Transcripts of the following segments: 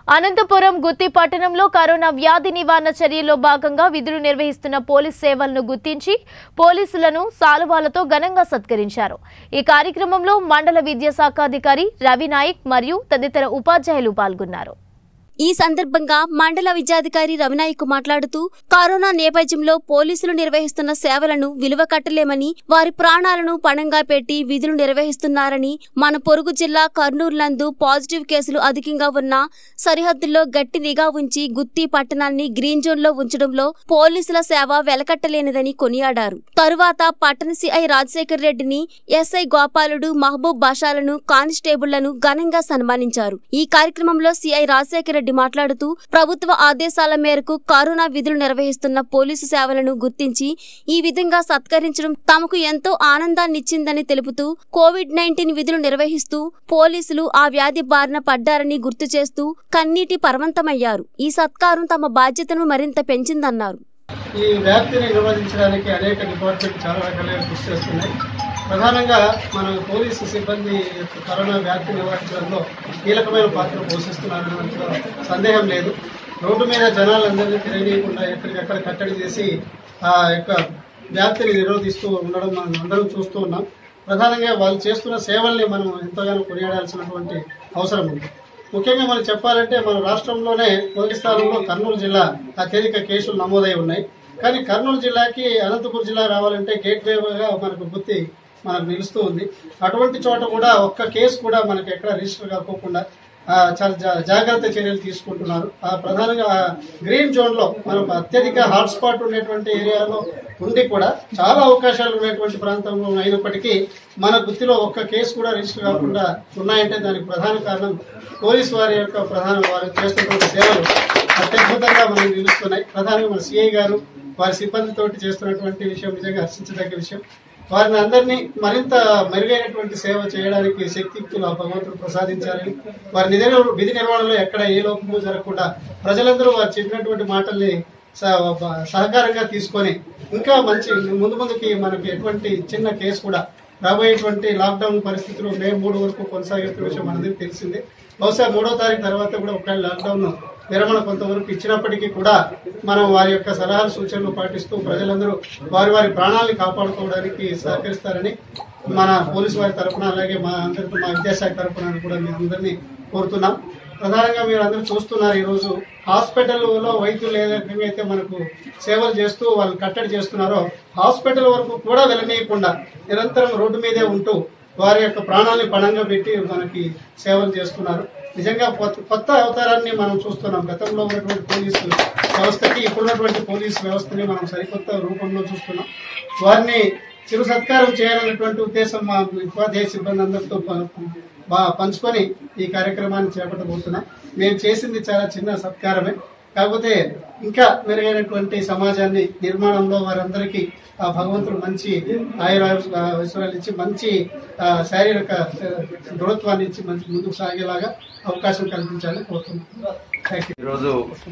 అనంతపురం గుత్తి పట్టణంలో కరోనా వ్యాధి నివారణ చర్యల్లో భాగంగా విధులు నిర్వహిస్తున్న పోలీస్ సేవలను గుర్తించి పోలీసులను సాలువాలతో ఘనంగా సత్కరించారు ఈ కార్యక్రమంలో మండల విద్యాశాఖ అధికారి రవి నాయక్ మరియు తదితర ఉపాధ్యాయులు పాల్గొన్నారు ఈ సందర్భంగా మండల విద్యాధికారి రవినాయక్ మాట్లాడుతూ కరోనా నేపథ్యంలో పోలీసులు నిర్వహిస్తున్న సేవలను విలువ కట్టలేమని వారి ప్రాణాలను పణంగా పెట్టి విధులు నిర్వహిస్తున్నారని మన పొరుగు జిల్లా కర్నూలు నందు పాజిటివ్ కేసులు అధికంగా ఉన్న సరిహద్దుల్లో గట్టి నిఘా ఉంచి గుత్తి పట్టణాన్ని గ్రీన్ జోన్ లో ఉంచడంలో పోలీసుల సేవ వెలకట్టలేనిదని కొనియాడారు తరువాత పట్టణ సిఐ రాజశేఖర్ రెడ్డిని ఎస్ఐ గోపాలుడు మహబూబ్ బాషాలను కానిస్టేబుళ్లను ఘనంగా సన్మానించారు ఈ కార్యక్రమంలో సిఐ రాజశేఖర్ రెడ్డి మాట్లాడుతూ ప్రభుత్వ ఆదేశాల మేరకు కరోనా విధులు నిర్వహిస్తున్న పోలీసు సేవలను గుర్తించి ఈ విధంగా సత్కరించడం తమకు ఎంతో ఆనందాన్నిచ్చిందని తెలుపుతూ కోవిడ్ నైన్టీన్ విధులు నిర్వహిస్తూ పోలీసులు ఆ వ్యాధి బారిన పడ్డారని గుర్తు చేస్తూ కన్నీటి పర్వంతమయ్యారు ఈ సత్కారం తమ బాధ్యతను మరింత పెంచిందన్నారు ఈ వ్యాప్తిని నిర్వహించడానికి అనేక డిపార్ట్మెంట్ చాలా రకాలుగా కృషి చేస్తున్నాయి ప్రధానంగా మన పోలీసు సిబ్బంది యొక్క కరోనా వ్యాప్తి నివారించడంలో కీలకమైన పాత్ర పోషిస్తున్నారనే దాంట్లో సందేహం లేదు రోడ్డు మీద జనాలందరినీ తిరగనీయకుండా ఎక్కడికక్కడ కట్టడి చేసి ఆ యొక్క వ్యాప్తిని నిరోధిస్తూ ఉండడం మనం అందరం చూస్తూ ఉన్నాం ప్రధానంగా వాళ్ళు చేస్తున్న సేవల్ని మనం ఎంతగానో కొనియాడాల్సినటువంటి అవసరం ఉంది ముఖ్యంగా మనం చెప్పాలంటే మన రాష్ట్రంలోనే మొదటి స్థానంలో కర్నూలు జిల్లా అత్యధిక కేసులు నమోదై ఉన్నాయి కానీ కర్నూలు జిల్లాకి అనంతపురం జిల్లా రావాలంటే గేట్ వేగా మనకు గుర్తి మనకు నిలుస్తూ ఉంది అటువంటి చోట కూడా ఒక్క కేసు కూడా మనకి ఎక్కడ రిజిస్టర్ కాకోకుండా ఆ, చాలా జా- జాగ్రత్త చర్యలు తీసుకుంటున్నారు ఆ, ప్రధానంగా ఆ గ్రీన్ జోన్ లో మనం అత్యధిక హాట్ స్పాట్ ఉండేటువంటి ఏరియాలో ఉండి కూడా చాలా అవకాశాలు ఉన్నటువంటి ప్రాంతంలో అయినప్పటికీ మన గుత్తిలో ఒక్క కేసు కూడా రిజిస్టర్ కాకుండా ఉన్నాయంటే దానికి ప్రధాన కారణం పోలీస్ వారి యొక్క ప్రధాన వారు చేస్తున్నటువంటి సేవలు అత్యద్భుతంగా మనకు నిలుస్తున్నాయి ప్రధానంగా మన సిఐ గారు వారి సిబ్బందితోటి చేస్తున్నటువంటి విషయం నిజంగా హర్షించదగ్గ విషయం వారిని అందరినీ మరింత మెరుగైనటువంటి సేవ చేయడానికి శక్తియుక్తులు ఆ భగవంతుడు ప్రసాదించాలని వారి నిధి నిర్వ- విధి నిర్వహణలో ఎక్కడ ఏ లోపము జరగకుండా ప్రజలందరూ వారు చెప్పినటువంటి మాటల్ని స- బ- సహకారంగా తీసుకొని ఇంకా మంచి ముందు ముందుకి మనకి ఎటువంటి చిన్న కేసు కూడా రాబోయేటువంటి లాక్డౌన్ పరిస్థితులు మే మూడు వరకు కొనసాగుతున్న విషయం మనందరికీ తెలిసిందే బహుశా మూడో తారీఖు తర్వాత కూడా ఒకవేళ లాక్డౌన్ విరమణ కొంతవరకు ఇచ్చినప్పటికీ కూడా మనం వారి యొక్క సలహాలు సూచనలు పాటిస్తూ ప్రజలందరూ వారి వారి ప్రాణాలను కాపాడుకోవడానికి సహకరిస్తారని మన పోలీసు వారి తరపున అలాగే మా అందరితో మా విద్యాశాఖ తరపున కూడా మీ అందరినీ కోరుతున్నాం ప్రధానంగా మీరు అందరూ చూస్తున్నారు ఈరోజు హాస్పిటల్లో వైద్యులు ఏ రకంగా అయితే మనకు సేవలు చేస్తూ వాళ్ళు కట్టడి చేస్తున్నారో హాస్పిటల్ వరకు కూడా వెళ్ళనీయకుండా నిరంతరం రోడ్డు మీదే ఉంటూ వారి యొక్క ప్రాణాలని పణంగా పెట్టి మనకి సేవలు చేస్తున్నారు నిజంగా కొత్త కొత్త అవతారాన్ని మనం చూస్తున్నాం గతంలో ఉన్నటువంటి పోలీసు వ్యవస్థకి ఇప్పుడున్నటువంటి పోలీసు వ్యవస్థని మనం సరికొత్త రూపంలో చూస్తున్నాం వారిని చిరు సత్కారం చేయాలన్నటువంటి ఉద్దేశం మా ఉపాధ్యాయ సిబ్బంది అందరితో ప- బా- పంచుకొని ఈ కార్యక్రమాన్ని చేపట్టబోతున్నాం మేము చేసింది చాలా చిన్న సత్కారమే కాకపోతే ఇంకా మెరుగైనటువంటి సమాజాన్ని నిర్మాణంలో వారందరికీ ఆ భగవంతుడు మంచి ఆయురాయుష్వరాలు ఇచ్చి మంచి ఆ, శారీరక ఆ, దృఢత్వాన్ని ఇచ్చి మంచి ముందుకు సాగేలాగా అవకాశం కల్పించాలని కోరుతున్నాం థ్యాంక్ యూ ఈరోజు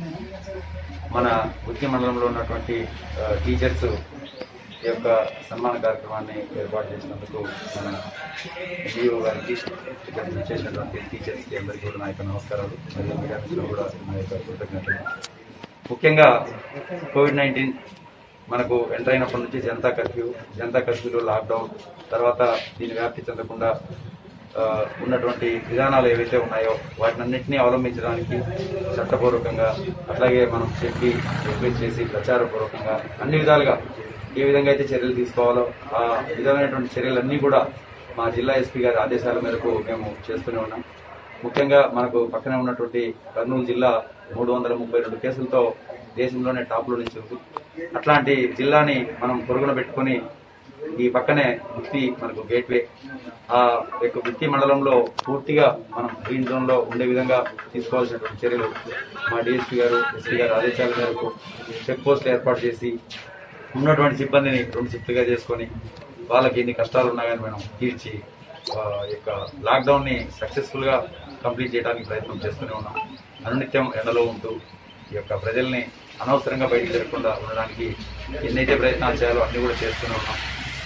మన ఉద్య మండలంలో ఉన్నటువంటి ఆ, టీచర్స్ ఈ యొక్క సన్మాన కార్యక్రమాన్ని ఏర్పాటు చేసినందుకు మన డిఓ గారికి ఇక్కడ చేసినటువంటి టీచర్స్కి అందరికీ కూడా నా యొక్క నమస్కారాలు మరియు మీడియా మిత్రులు కూడా నా యొక్క కృతజ్ఞతలు ముఖ్యంగా కోవిడ్ నైన్టీన్ మనకు ఎంటర్ అయినప్పటి నుంచి జనతా కర్ఫ్యూ జనతా కర్ఫ్యూలో లాక్డౌన్ తర్వాత దీని వ్యాప్తి చెందకుండా ఆ, ఉన్నటువంటి విధానాలు ఏవైతే ఉన్నాయో వాటినన్నింటినీ అవలంబించడానికి చట్టపూర్వకంగా అట్లాగే మనం చెప్పి రిక్వెస్ట్ చేసి ప్రచారపూర్వకంగా అన్ని విధాలుగా ఏ విధంగా అయితే చర్యలు తీసుకోవాలో ఆ విధమైనటువంటి చర్యలన్నీ కూడా మా జిల్లా ఎస్పీ గారి ఆదేశాల మేరకు మేము చేస్తూనే ఉన్నాం ముఖ్యంగా మనకు పక్కనే ఉన్నటువంటి కర్నూలు జిల్లా మూడు వందల ముప్పై రెండు కేసులతో దేశంలోనే టాప్లో నుంచి ఉంది అట్లాంటి జిల్లాని మనం పొరుగున పెట్టుకొని ఈ పక్కనే గుత్తి మనకు గేట్వే ఆ యొక్క గుత్తి మండలంలో పూర్తిగా మనం గ్రీన్ జోన్ లో ఉండే విధంగా తీసుకోవాల్సినటువంటి చర్యలు మా డిఎస్పీ గారు ఎస్పీ గారు ఆదేశాల మేరకు చెక్ పోస్ట్ ఏర్పాటు చేసి ఉన్నటువంటి సిబ్బందిని రెండు షిఫ్ట్లుగా చేసుకొని వాళ్ళకి ఎన్ని కష్టాలు ఉన్నా కానీ మనం తీర్చి ఆ యొక్క లాక్డౌన్ ని సక్సెస్ఫుల్ గా కంప్లీట్ చేయడానికి ప్రయత్నం చేస్తూనే ఉన్నాం అనునిత్యం ఎండలో ఉంటూ ఈ యొక్క ప్రజల్ని అనవసరంగా బయటకు జరగకుండా ఉండడానికి ఎన్నైతే ప్రయత్నాలు చేయాలో అన్ని కూడా చేస్తూనే ఉన్నాం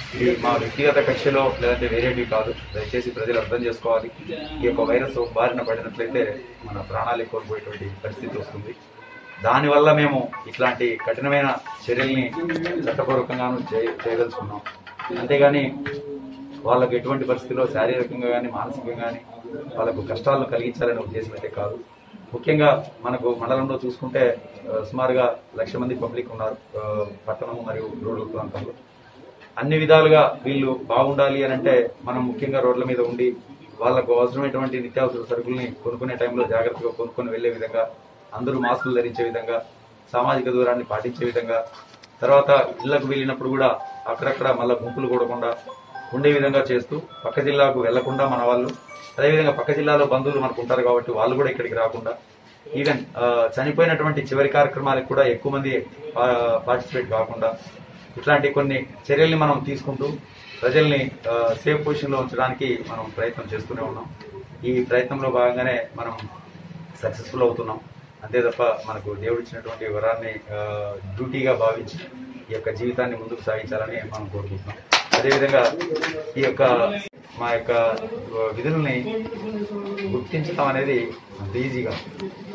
ఇది మా వ్యక్తిగత కక్షలో లేదంటే వేరేటివి కాదు దయచేసి ప్రజలు అర్థం చేసుకోవాలి ఈ యొక్క వైరస్ బారిన పడినట్లయితే మన ప్రాణాలు కోల్పోయేటువంటి పరిస్థితి వస్తుంది దానివల్ల మేము ఇట్లాంటి కఠినమైన చర్యల్ని చట్టపూర్వకంగాను చేయ- చేయదలుచుకున్నాం అంతేగాని వాళ్ళకు ఎటువంటి పరిస్థితిలో శారీరకంగా కానీ మానసికంగా కానీ వాళ్ళకు కష్టాలను కలిగించాలనే ఉద్దేశం అయితే కాదు ముఖ్యంగా మనకు మండలంలో చూసుకుంటే ఆ, సుమారుగా లక్ష మంది పబ్లిక్ ఉన్నారు ఆ, పట్టణం మరియు రూరల్ ప్రాంతంలో అన్ని విధాలుగా వీళ్ళు బాగుండాలి అని అంటే మనం ముఖ్యంగా రోడ్ల మీద ఉండి వాళ్ళకు అవసరమైనటువంటి నిత్యావసర సరుకుల్ని కొనుక్కునే టైంలో జాగ్రత్తగా కొనుక్కొని వెళ్లే విధంగా అందరూ మాస్కులు ధరించే విధంగా సామాజిక దూరాన్ని పాటించే విధంగా తర్వాత ఇళ్లకు వెళ్ళినప్పుడు కూడా అక్కడక్కడ మళ్ళీ గుంపులు కూడకుండా ఉండే విధంగా చేస్తూ పక్క జిల్లాకు వెళ్లకుండా మన వాళ్ళు అదేవిధంగా పక్క జిల్లాలో బంధువులు మనకు ఉంటారు కాబట్టి వాళ్ళు కూడా ఇక్కడికి రాకుండా ఈవెన్ ఆ, చనిపోయినటువంటి చివరి కార్యక్రమాలకు కూడా ఎక్కువ మంది పార్టిసిపేట్ కాకుండా ఇట్లాంటి కొన్ని చర్యల్ని మనం తీసుకుంటూ ప్రజల్ని సేఫ్ పొజిషన్ లో ఉంచడానికి మనం ప్రయత్నం చేస్తూనే ఉన్నాం ఈ ప్రయత్నంలో భాగంగానే మనం సక్సెస్ఫుల్ అవుతున్నాం అంతే తప్ప మనకు దేవుడు ఇచ్చినటువంటి వరాన్ని ఆ, డ్యూటీగా భావించి ఈ యొక్క జీవితాన్ని ముందుకు సాగించాలని మనం కోరుకుంటున్నాం అదేవిధంగా ఈ యొక్క మా యొక్క విధుల్ని గుర్తించడం అనేది అంత ఈజీగా